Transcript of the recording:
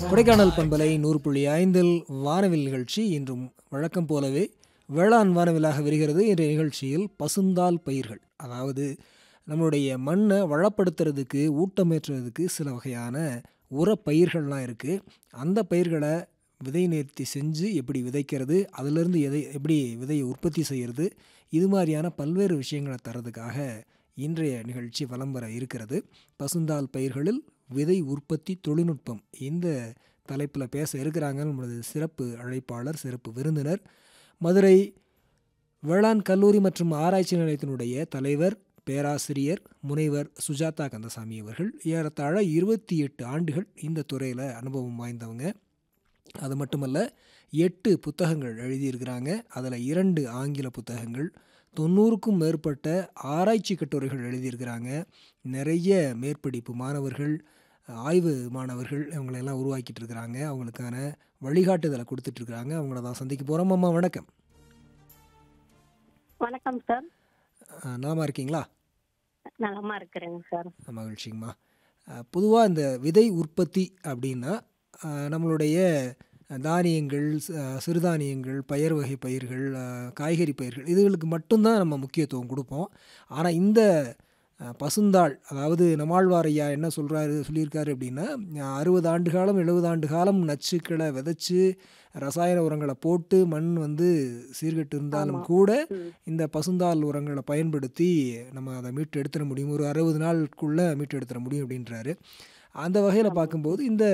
கொடைக்கானல் பண்பலை நூறு புள்ளி ஐந்தில் வானவில் நிகழ்ச்சி இன்றும் வழக்கம் போலவே வேளாண் வானவிலாக வருகிறது இன்றைய நிகழ்ச்சியில் பசுந்தால் பயிர்கள் அதாவது நம்மளுடைய மண்ணை வளப்படுத்துறதுக்கு ஊட்டமேற்றுறதுக்கு சில வகையான உரப்பயிர்கள்லாம் இருக்குது அந்த பயிர்களை விதை நேர்த்தி செஞ்சு எப்படி விதைக்கிறது அதிலிருந்து எதை எப்படி விதையை உற்பத்தி செய்கிறது இது மாதிரியான பல்வேறு விஷயங்களை தரதுக்காக இன்றைய நிகழ்ச்சி வலம் வர இருக்கிறது பசுந்தால் பயிர்களில் விதை உற்பத்தி தொழில்நுட்பம் இந்த தலைப்பில் பேச இருக்கிறாங்க நம்மளது சிறப்பு அழைப்பாளர் சிறப்பு விருந்தினர் மதுரை வேளாண் கல்லூரி மற்றும் ஆராய்ச்சி நிலையத்தினுடைய தலைவர் பேராசிரியர் முனைவர் சுஜாதா கந்தசாமி அவர்கள் ஏறத்தாழ இருபத்தி எட்டு ஆண்டுகள் இந்த துறையில் அனுபவம் வாய்ந்தவங்க அது மட்டுமல்ல எட்டு புத்தகங்கள் எழுதியிருக்கிறாங்க அதில் இரண்டு ஆங்கில புத்தகங்கள் தொண்ணூறுக்கும் மேற்பட்ட ஆராய்ச்சி கட்டுரைகள் எழுதியிருக்கிறாங்க நிறைய மேற்படிப்பு மாணவர்கள் ஆய்வு மாணவர்கள் இவங்களெல்லாம் உருவாக்கிட்டு இருக்கிறாங்க அவங்களுக்கான வழிகாட்டுதலை கொடுத்துட்ருக்குறாங்க அவங்கள தான் சந்திக்க போகிறோம் அம்மா வணக்கம் வணக்கம் சார் அஹ், நலமா இருக்கீங்களா நலமா இருக்கிறேங்க சார் மகிழ்ச்சிங்கம்மா பொதுவாக இந்த விதை உற்பத்தி அப்படின்னா அஹ், நம்மளுடைய தானியங்கள் ச- சிறுதானியங்கள் பயறு வகை பயிர்கள் அஹ், காய்கறி பயிர்கள் இதுகளுக்கு மட்டும்தான் நம்ம முக்கியத்துவம் கொடுப்போம் ஆனால் இந்த அஹ், பசுந்தாள் அதாவது நம்மாழ்வார் ஐயா என்ன சொல்கிறாரு சொல்லியிருக்காரு அப்படின்னா அறுபது ஆண்டு காலம் எழுபது ஆண்டு காலம் நச்சுக்களை விதைச்சு ரசாயன உரங்களை போட்டு மண் வந்து சீர்கெட்டு இருந்தாலும் ஆமா. கூட ம். இந்த பசுந்தாள் உரங்களை பயன்படுத்தி நம்ம அதை மீட்டு எடுத்துட முடியும் ஒரு அறுபது நாளுக்குள்ளே மீட்டு எடுத்துட முடியும் அப்படின்றாரு அந்த வகையில் பார்க்கும்போது இந்த